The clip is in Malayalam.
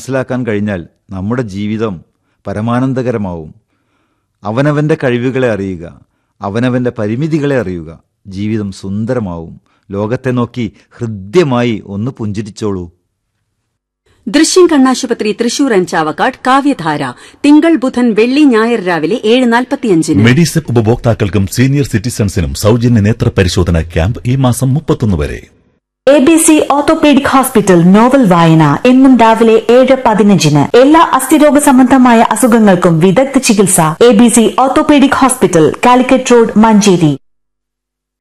മനസ്സിലാക്കാൻ കഴിഞ്ഞാൽ നമ്മുടെ ജീവിതം പരമാനന്ദകരമാവും അവനവൻ്റെ കഴിവുകളെ അറിയുക അവനവൻ്റെ പരിമിതികളെ അറിയുക ജീവിതം സുന്ദരമാവും ലോകത്തെ നോക്കി ഹൃദ്യമായി ഒന്ന് പുഞ്ചിരിച്ചോളൂ ദൃശ്യം കണ്ണാശുപത്രി തൃശൂർ ആൻഡ് ചാവക്കാട് കാവ്യധാര തിങ്കൾ ബുധൻ വെള്ളി ഞായർ രാവിലെ ഏഴ് നാൽപ്പത്തിയഞ്ചിന് മെഡിസെപ്പ് ഉപഭോക്താക്കൾക്കും സീനിയർ സിറ്റിസൺസിനും സൗജന്യ നേത്ര പരിശോധന ക്യാമ്പ് ഈ മാസം മുപ്പത്തൊന്ന് വരെ A B C orthopaedic hospital novel വായന എന്നും രാവിലെ ഏഴ് പതിനഞ്ചിന് എല്ലാ അസ്ഥിരോഗ സംബന്ധമായ അസുഖങ്ങൾക്കും വിദഗ്ധ ചികിത്സ A B C orthopaedic hospital Calicut road Manjeri